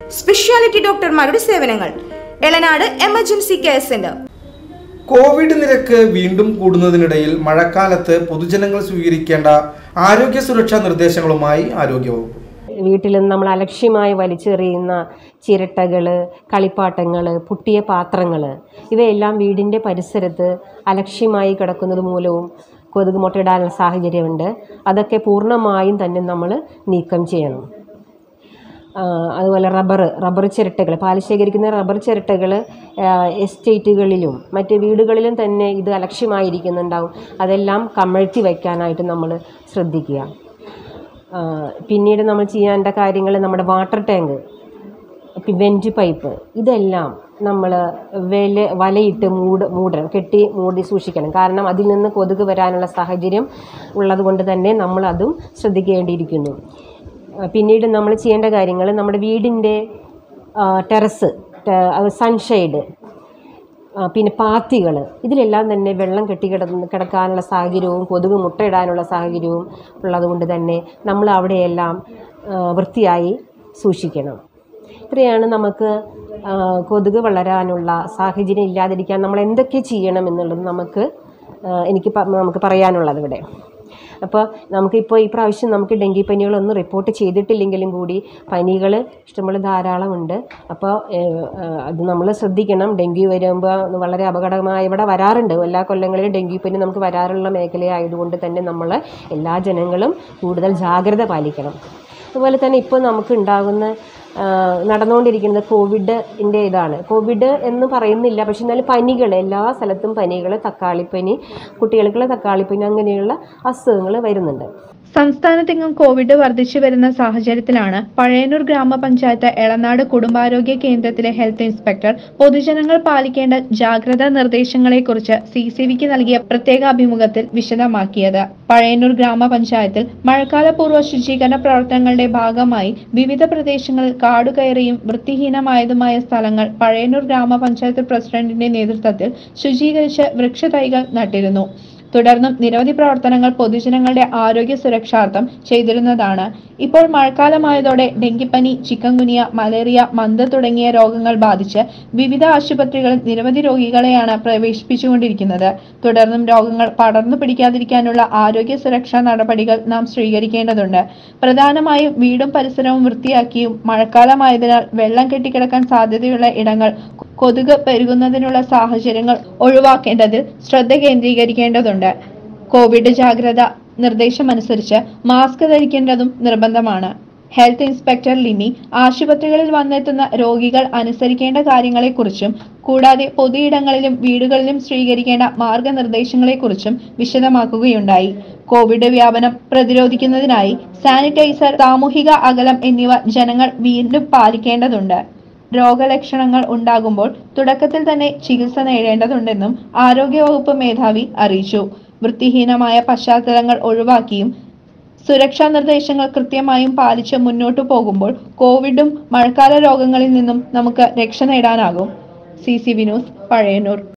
speciality ഡോക്ടർമാരുടെ സേവനങ്ങൾ Elanad emergency care centre covid നിരക്ക് വീണ്ടും കൂടുന്നതിനിടയിൽ മഴക്കാലത്ത് പൊതുജനങ്ങൾ സ്വീകരിക്കേണ്ട ആരോഗ്യ സുരക്ഷാ നിർദ്ദേശങ്ങളുമായി ആരോഗ്യവകുപ്പ് വീട്ടിൽ നിന്ന് നമ്മൾ അലക്ഷ്യമായി വലിച്ചെറിയുന്ന ചിരട്ടകൾ കളിപ്പാട്ടങ്ങൾ പൊട്ടിയ പാത്രങ്ങൾ ഇവയെല്ലാം വീടിൻ്റെ പരിസരത്ത് അലക്ഷ്യമായി കിടക്കുന്നത് മൂലവും കൊതുക് മുട്ടയിടാനുള്ള സാഹചര്യമുണ്ട് അതൊക്കെ പൂർണ്ണമായും തന്നെ നമ്മൾ നീക്കം ചെയ്യണം ആ, അതുപോലെ റബ്ബർ റബ്ബർ ചിരട്ടകൾ പാല് ശേഖരിക്കുന്ന റബ്ബർ ചിരട്ടകൾ എസ്റ്റേറ്റുകളിലും മറ്റ് വീടുകളിലും തന്നെ ഇത് അലക്ഷ്യമായിരിക്കുന്നുണ്ടാവും അതെല്ലാം കമഴ്ത്തി വയ്ക്കാനായിട്ട് നമ്മൾ ശ്രദ്ധിക്കുക ആ, പിന്നീട് നമ്മൾ ചെയ്യേണ്ട കാര്യങ്ങൾ നമ്മുടെ വാട്ടർ ടാങ്ക് വെൻറ്റ് പൈപ്പ് ഇതെല്ലാം നമ്മൾ വില വലയിട്ട് മൂട് മൂടണം കെട്ടി മൂടി സൂക്ഷിക്കണം കാരണം അതിൽ നിന്ന് കൊതുക് വരാനുള്ള സാഹചര്യം ഉള്ളത് കൊണ്ട് തന്നെ നമ്മൾ അതും ശ്രദ്ധിക്കേണ്ടിയിരിക്കുന്നു ആ, പിന്നീട് നമ്മൾ ചെയ്യേണ്ട കാര്യങ്ങൾ നമ്മുടെ വീടിൻ്റെ ടെറസ് സൺഷെയ്ഡ് ആ, പിന്നെ പാത്തികൾ ഇതിലെല്ലാം തന്നെ വെള്ളം കെട്ടി കിടന്ന് കിടക്കാനുള്ള സാഹചര്യവും കൊതുക് മുട്ടയിടാനുള്ള സാഹചര്യവും ഉള്ളതുകൊണ്ട് തന്നെ നമ്മൾ അവിടെയെല്ലാം ആ, വൃത്തിയായി സൂക്ഷിക്കണം ഇത്രയാണ് നമുക്ക് ആ, കൊതുക് വളരാനുള്ള സാഹചര്യം ഇല്ലാതിരിക്കാൻ നമ്മൾ എന്തൊക്കെ ചെയ്യണം എന്നുള്ളത് നമുക്ക് ആ, എനിക്ക് പ- നമുക്ക് പറയാനുള്ളത് ഇവിടെ അപ്പോൾ നമുക്കിപ്പോൾ ഈ പ്രാവശ്യം നമുക്ക് ഡെങ്കിപ്പനികളൊന്നും റിപ്പോർട്ട് ചെയ്തിട്ടില്ലെങ്കിലും കൂടി പനികൾ ഇഷ്ടംപോലെ ധാരാളമുണ്ട് അപ്പോൾ ഏഹ്, ഏഹ്, അത് നമ്മൾ ശ്രദ്ധിക്കണം ഡെങ്കി വരുമ്പോൾ വളരെ അപകടമായി ഇവിടെ വരാറുണ്ട് എല്ലാ കൊല്ലങ്ങളിലും ഡെങ്കിപ്പനി നമുക്ക് വരാറുള്ള മേഖലയായതുകൊണ്ട് തന്നെ നമ്മൾ എല്ലാ ജനങ്ങളും കൂടുതൽ ജാഗ്രത പാലിക്കണം അതുപോലെ തന്നെ ഇപ്പോൾ നമുക്ക് ഉണ്ടാകുന്ന ആ, നടന്നുകൊണ്ടിരിക്കുന്നത് കോവിഡിൻ്റെ ഇതാണ് കോവിഡ് എന്ന് പറയുന്നില്ല പക്ഷെ എന്നാലും പനികൾ എല്ലാ സ്ഥലത്തും പനികൾ തക്കാളിപ്പനി കുട്ടികൾക്കുള്ള തക്കാളിപ്പനി അങ്ങനെയുള്ള അസുഖങ്ങൾ വരുന്നുണ്ട് സംസ്ഥാനത്തെങ്ങും കോവിഡ് വർദ്ധിച്ചു വരുന്ന സാഹചര്യത്തിലാണ് പഴയന്നൂർ ഗ്രാമപഞ്ചായത്ത് എളനാട് കുടുംബാരോഗ്യ കേന്ദ്രത്തിലെ ഹെൽത്ത് ഇൻസ്പെക്ടർ പൊതുജനങ്ങൾ പാലിക്കേണ്ട ജാഗ്രതാ നിർദ്ദേശങ്ങളെക്കുറിച്ച് സി സി വിക്ക് നൽകിയ പ്രത്യേക അഭിമുഖത്തിൽ വിശദമാക്കിയത് പഴയന്നൂർ ഗ്രാമപഞ്ചായത്തിൽ മഴക്കാലപൂർവ്വ ശുചീകരണ പ്രവർത്തനങ്ങളുടെ ഭാഗമായി വിവിധ പ്രദേശങ്ങളിൽ കാടുകയറിയും വൃത്തിഹീനമായതുമായ സ്ഥലങ്ങൾ പഴയന്നൂർ ഗ്രാമപഞ്ചായത്ത് പ്രസിഡന്റിന്റെ നേതൃത്വത്തിൽ ശുചീകരിച്ച് വൃക്ഷതൈകൾ നട്ടിരുന്നു തുടർന്നും നിരവധി പ്രവർത്തനങ്ങൾ പൊതുജനങ്ങളുടെ ആരോഗ്യ സുരക്ഷാർത്ഥം ചെയ്തിരുന്നതാണ് ഇപ്പോൾ മഴക്കാലമായതോടെ ഡെങ്കിപ്പനി ചിക്കൻഗുനിയ മലേറിയ മന്ത് തുടങ്ങിയ രോഗങ്ങൾ ബാധിച്ച് വിവിധ ആശുപത്രികളിൽ നിരവധി രോഗികളെയാണ് പ്രവേശിപ്പിച്ചുകൊണ്ടിരിക്കുന്നത് തുടർന്നും രോഗങ്ങൾ പടർന്നു പിടിക്കാതിരിക്കാനുള്ള ആരോഗ്യ സുരക്ഷാ നടപടികൾ നാം സ്വീകരിക്കേണ്ടതുണ്ട് പ്രധാനമായും വീടും പരിസരവും വൃത്തിയാക്കിയും മഴക്കാലമായതിനാൽ വെള്ളം കെട്ടിക്കിടക്കാൻ സാധ്യതയുള്ള ഇടങ്ങൾ കൊതുക് പെരുകുന്നതിനുള്ള സാഹചര്യങ്ങൾ ഒഴിവാക്കേണ്ടതിൽ ശ്രദ്ധ കേന്ദ്രീകരിക്കേണ്ടതുണ്ട് കോവിഡ് ജാഗ്രത നിർദ്ദേശമനുസരിച്ച് മാസ്ക് ധരിക്കേണ്ടതും നിർബന്ധമാണ് ഹെൽത്ത് ഇൻസ്പെക്ടർ ലിമി ആശുപത്രികളിൽ വന്നെത്തുന്ന രോഗികൾ അനുസരിക്കേണ്ട കാര്യങ്ങളെക്കുറിച്ചും കൂടാതെ പൊതുയിടങ്ങളിലും വീടുകളിലും സ്വീകരിക്കേണ്ട മാർഗനിർദ്ദേശങ്ങളെക്കുറിച്ചും വിശദമാക്കുകയുണ്ടായി കോവിഡ് വ്യാപനം പ്രതിരോധിക്കുന്നതിനായി സാനിറ്റൈസർ സാമൂഹിക അകലം എന്നിവ ജനങ്ങൾ വീണ്ടും പാലിക്കേണ്ടതുണ്ട് രോഗലക്ഷണങ്ങൾ ഉണ്ടാകുമ്പോൾ തുടക്കത്തിൽ തന്നെ ചികിത്സ നേടേണ്ടതുണ്ടെന്നും ആരോഗ്യവകുപ്പ് മേധാവി അറിയിച്ചു വൃത്തിഹീനമായ പശ്ചാത്തലങ്ങൾ ഒഴിവാക്കിയും സുരക്ഷാ നിർദ്ദേശങ്ങൾ കൃത്യമായും പാലിച്ച് മുന്നോട്ടു പോകുമ്പോൾ കോവിഡും മഴക്കാല രോഗങ്ങളിൽ നിന്നും നമുക്ക് രക്ഷ നേടാനാകും C C V news Pazhayannur